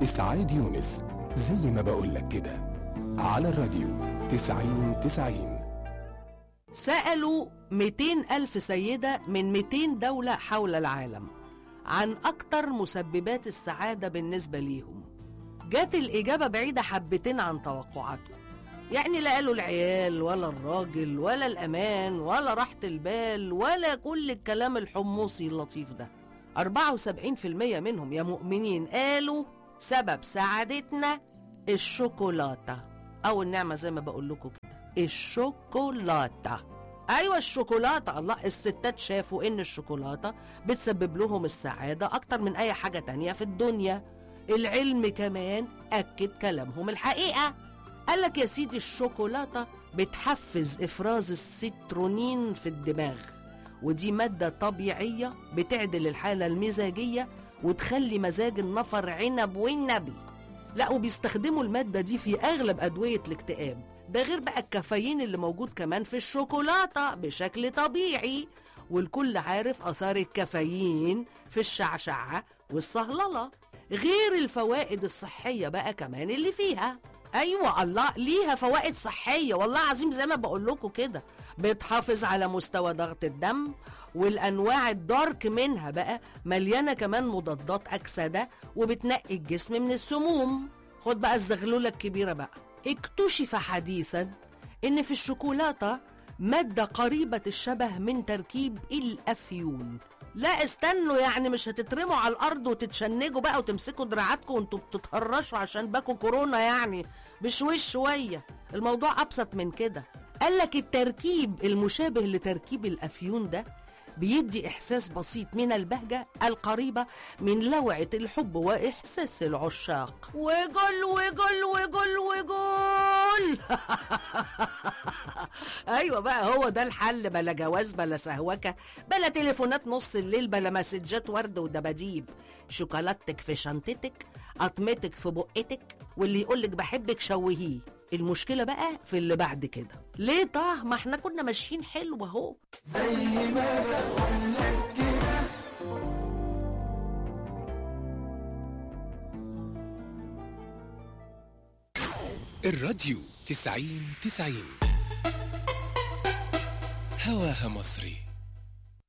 إسعاد يونس زي ما بقولك كده على الراديو تسعين تسعين سألوا 200 ألف سيدة من 200 دولة حول العالم عن أكتر مسببات السعادة بالنسبة ليهم جات الإجابة بعيدة حبتين عن توقعاتهم يعني لا قالوا العيال ولا الراجل ولا الأمان ولا راحة البال ولا كل الكلام الحمصي اللطيف ده 74% منهم يا مؤمنين قالوا سبب سعادتنا الشوكولاتة أو النعمة زي ما بقول لكم كده الشوكولاتة أيوة الشوكولاتة الله الستات شافوا إن الشوكولاتة بتسبب لهم السعادة أكتر من أي حاجة تانية في الدنيا العلم كمان أكد كلامهم الحقيقة قالك يا سيدي الشوكولاتة بتحفز إفراز السيترونين في الدماغ ودي مادة طبيعية بتعدل الحالة المزاجية وتخلي مزاج النفر عنب والنبي لا وبيستخدموا المادة دي في أغلب أدوية الاكتئاب ده غير بقى الكافيين اللي موجود كمان في الشوكولاتة بشكل طبيعي والكل عارف أثار الكافيين في الشعشعة والصهللة غير الفوائد الصحية بقى كمان اللي فيها أيوة الله ليها فوائد صحية والله عظيم زي ما بقول لكم كده بتحافظ على مستوى ضغط الدم والأنواع الدارك منها بقى مليانة كمان مضادات أكسدة وبتنقي الجسم من السموم خد بقى الزغلولة الكبيرة بقى اكتشف حديثا ان في الشوكولاتة مادة قريبة الشبه من تركيب الأفيون لا استنوا يعني مش هتترموا على الأرض وتتشنجوا بقى وتمسكوا دراعاتكم وانتوا بتتهرشوا عشان باكوا كورونا يعني بشويش شوية الموضوع أبسط من كده قالك التركيب المشابه لتركيب الأفيون ده بيدي إحساس بسيط من البهجة القريبة من لوعة الحب وإحساس العشاق وجل وجل وجل وجل أيوة بقى هو ده الحل بلا جواز بلا سهوكة بلا تليفونات نص الليل بلا مسجات ورد ودباديب شوكولاتتك في شنطتك قطمتك في بقتك واللي يقولك بحبك شوهيه المشكلة بقى في اللي بعد كده ليه طه ما احنا كنا ماشيين حلو اهو الراديو تسعين تسعين هواها مصري